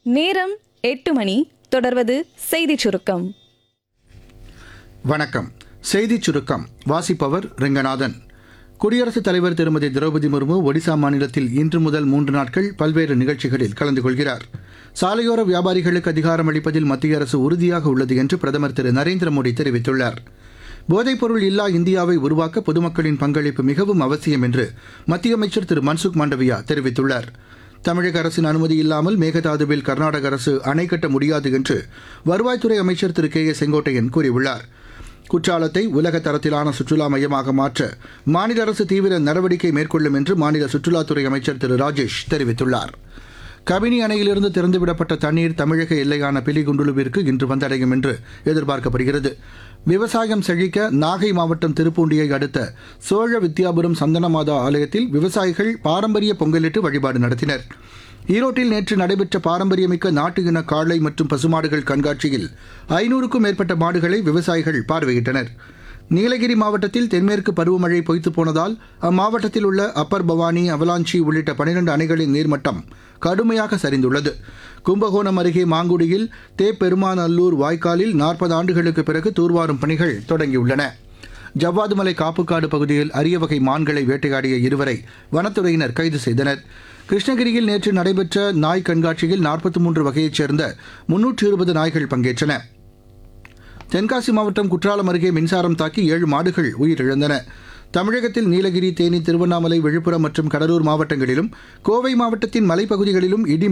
நேரம் எட்டு மணி தொடர்வது செய்திச் சுருக்கம் வணக்கம் செய்திச் சுருக்கம் வாசிப்பவர் ரெங்கநாதன் குடியரசுத் தலைவர் திருமதி திரௌபதி முர்மு ஒடிசா மாநிலத்தில் இன்று முதல் மூன்று நாட்கள் பல்வேறு நிகழ்ச்சிகளில் கலந்து கொள்கிறார் சாலையோர வியாபாரிகளுக்கு அதிகாரம் அளிப்பதில் மத்திய அரசு உறுதியாக உள்ளது என்று பிரதமர் திரு நரேந்திர மோடி தெரிவித்துள்ளார் போதைப்பொருள் இல்லா இந்தியாவை உருவாக்க பொதுமக்களின் பங்களிப்பு மிகவும் அவசியம் என்று மத்திய அமைச்சர் திரு மன்சுக் மாண்டவியா தெரிவித்துள்ளார் தமிழக அரசின் அனுமதி இல்லாமல் மேகதாதுவில் கர்நாடக அரசு அணை கட்ட முடியாது என்று வருவாய்த்துறை அமைச்சர் திரு கே ஏ செங்கோட்டையன் கூறியுள்ளார் குற்றாலத்தை உலக தரத்திலான சுற்றுலா மையமாக மாற்ற மாநில அரசு தீவிர நடவடிக்கை மேற்கொள்ளும் என்று மாநில சுற்றுலாத்துறை அமைச்சர் திரு ராஜேஷ் தெரிவித்துள்ளார் கபினி அணையிலிருந்து திறந்துவிடப்பட்ட தண்ணீர் தமிழக எல்லையான பிலிகுண்டுலுவிற்கு இன்று வந்தடையும் என்று எதிர்பார்க்கப்படுகிறது விவசாயம் செழிக்க நாகை மாவட்டம் திருப்பூண்டியை அடுத்த சோழ வித்யாபுரம் சந்தனமாதா ஆலயத்தில் விவசாயிகள் பாரம்பரிய பொங்கலிட்டு வழிபாடு நடத்தினர் ஈரோட்டில் நேற்று நடைபெற்ற பாரம்பரியமிக்க நாட்டு இன காளை மற்றும் பசுமாடுகள் கண்காட்சியில் ஐநூறுக்கும் மேற்பட்ட மாடுகளை விவசாயிகள் பார்வையிட்டனர் நீலகிரி மாவட்டத்தில் தென்மேற்கு பருவமழை பொய்த்துப் போனதால் அம்மாவட்டத்தில் உள்ள அப்பர் பவானி அவலாஞ்சி உள்ளிட்ட பனிரெண்டு அணைகளின் நீர்மட்டம் கடுமையாக சரிந்துள்ளது கும்பகோணம் அருகே மாங்குடியில் தேப்பெருமாநல்லூர் வாய்க்காலில் நாற்பது ஆண்டுகளுக்கு பிறகு தூர்வாரும் பணிகள் தொடங்கியுள்ளன ஜவ்வாதுமலை காப்புக்காடு பகுதியில் அரிய வகை மான்களை வேட்டையாடிய இருவரை வனத்துறையினர் கைது செய்தனர் கிருஷ்ணகிரியில் நேற்று நடைபெற்ற நாய் கண்காட்சியில் நாற்பத்தி மூன்று வகையைச் சேர்ந்த முன்னூற்று இருபது நாய்கள் பங்கேற்றன தென்காசி மாவட்டம் குற்றாலம் அருகே மின்சாரம் தாக்கி ஏழு மாடுகள் உயிரிழந்தன தமிழகத்தில் நீலகிரி தேனி திருவண்ணாமலை விழுப்புரம் மற்றும் கடலூர் மாவட்டங்களிலும் கோவை மாவட்டத்தின் மலைப்பகுதிகளிலும் இடி